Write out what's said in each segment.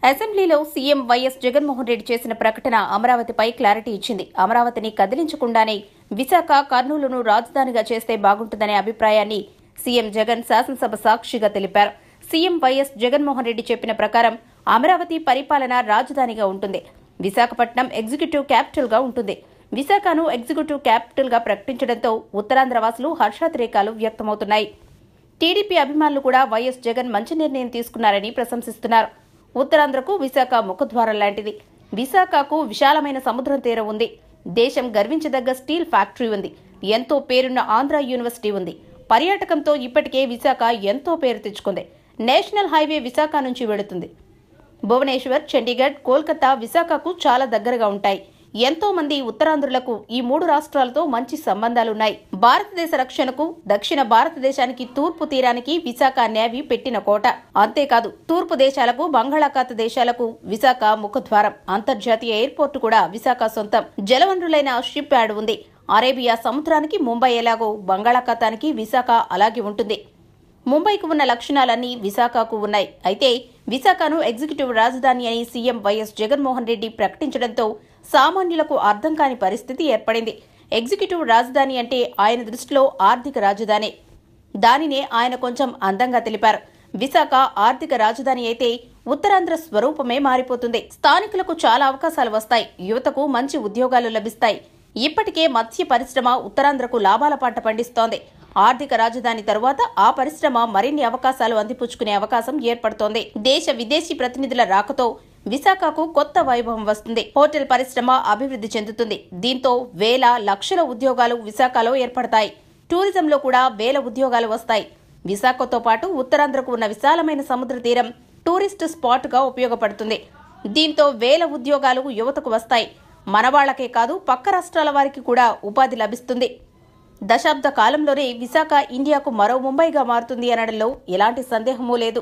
అసెంబ్లీలో CM YS Jaganmohan Reddy చేసిన ప్రకటన అమరావతిపై క్లారిటీ ఇచ్చింది అమరావతిని కదిలించకుండానే విశాఖ కర్నూలును రాజధానిగా చేస్తే బాగుంటుందనే అభిప్రాయాన్ని సీఎం జగన్ శాసనసభ సాక్షిగా తెలిపారు సీఎం వైఎస్ జగన్మోహన్ రెడ్డి చెప్పిన ప్రకారం అమరావతి పరిపాలన రాజధానిగా ఉంటుంది విశాఖపట్నం ఎగ్జిక్యూటివ్ క్యాపిటల్ గా ఉంటుంది విశాఖను ఎగ్జిక్యూటివ్ క్యాపిటల్ గా ప్రకటించడంతో ఉత్తరాంధ్ర వాసులు హర్షాతిరేకాలు వ్యక్తమవుతున్నాయి టీడీపీ అభిమానులు కూడా వైఎస్ జగన్ మంచి నిర్ణయం తీసుకున్నారని ప్రశంసిస్తున్నారు ఉత్తరాంధ్రకు విశాఖ ముఖద్వారం లాంటిది విశాఖకు విశాలమైన సముద్రం తీరం ఉంది దేశం గర్వించదగ్గ స్టీల్ ఫ్యాక్టరీ ఉంది ఎంతో పేరున్న ఆంధ్ర యూనివర్సిటీ ఉంది పర్యాటకంతో ఇప్పటికే విశాఖ ఎంతో పేరు తెచ్చుకుంది నేషనల్ హైవే విశాఖ నుంచి వెళుతుంది భువనేశ్వర్ చండీగఢ్ కోల్కతా విశాఖకు చాలా దగ్గరగా ఉంటాయి ఎంతో మంది ఉత్తరాంధ్రులకు ఈ మూడు రాష్ట్రాలతో మంచి సంబంధాలున్నాయి భారతదేశ రక్షణకు దక్షిణ భారతదేశానికి తూర్పు తీరానికి విశాఖ నేవీ పెట్టిన కోట అంతేకాదు తూర్పు దేశాలకు బంగాళాఖాత దేశాలకు విశాఖ ముఖద్వారం అంతర్జాతీయ ఎయిర్పోర్టు కూడా విశాఖ సొంతం జలవనరులైన షిప్ యార్డ్ ఉంది అరేబియా సముద్రానికి ముంబై ఎలాగో బంగాళాఖాతానికి విశాఖ అలాగే ఉంటుంది ముంబైకి ఉన్న లక్షణాలన్నీ విశాఖకు ఉన్నాయి అయితే విశాఖను ఎగ్జిక్యూటివ్ రాజధాని అని సీఎం వైఎస్ జగన్మోహన్ రెడ్డి ప్రకటించడంతో సామాన్యులకు అర్థం కాని పరిస్థితి ఏర్పడింది ఎగ్జిక్యూటివ్ రాజధాని అంటే ఆయన దృష్టిలో ఆర్థిక రాజధాని దానినే ఆయన కొంచెం అందంగా తెలిపారు విశాఖ ఆర్థిక రాజధాని అయితే ఉత్తరాంధ్ర స్వరూపమే మారిపోతుంది స్థానికులకు చాలా అవకాశాలు వస్తాయి యువతకు మంచి ఉద్యోగాలు లభిస్తాయి ఇప్పటికే మత్స్య పరిశ్రమ ఉత్తరాంధ్రకు లాభాల పంట పండిస్తోంది ఆర్థిక రాజధాని తరువాత ఆ పరిశ్రమ మరిన్ని అవకాశాలు అందిపుచ్చుకునే అవకాశం ఏర్పడుతోంది దేశ విదేశీ ప్రతినిధుల రాకతో విశాఖకు కొత్త వైభవం వస్తుంది హోటల్ పరిశ్రమ అభివృద్ధి చెందుతుంది దీంతో వేల లక్షల ఉద్యోగాలు విశాఖలో ఏర్పడతాయి టూరిజంలో కూడా వేల ఉద్యోగాలు వస్తాయి విశాఖతో పాటు ఉత్తరాంధ్రకు ఉన్న విశాలమైన సముద్ర తీరం టూరిస్ట్ స్పాట్ గా ఉపయోగపడుతుంది దీంతో వేల ఉద్యోగాలు యువతకు వస్తాయి మనవాళ్లకే కాదు పక్క రాష్ట్రాల వారికి కూడా ఉపాధి లభిస్తుంది దశాబ్ద కాలంలోనే విశాఖ ఇండియాకు మరో ముంబైగా మారుతుంది అనడంలో ఎలాంటి సందేహమూ లేదు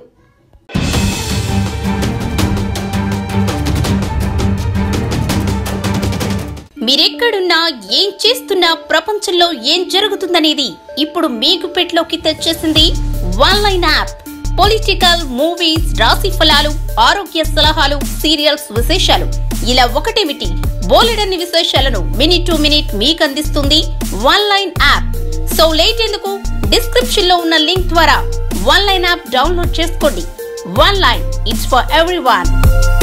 మీరెక్కడున్నా ఏం చేస్తున్నా ప్రపంచంలో ఏం జరుగుతుందనేది ఇప్పుడు మీ గుప్పెట్లోకి తెచ్చేసింది one line app political movies రాశి ఫలాలు ఆరోగ్య సలహాలు సీరియల్స్ విశేషాలు ఇలా ఒకటేమిటి బోలెడన్ని విశేషాలను మినిట్ టు మినిట్ మీకు అందిస్తుంది one line app so late ఎందుకు డిస్క్రిప్షన్ లో ఉన్న లింక్ ద్వారా వన్ లైన్ యాప్ డౌన్లోడ్ చేసుకోండి one line it's for every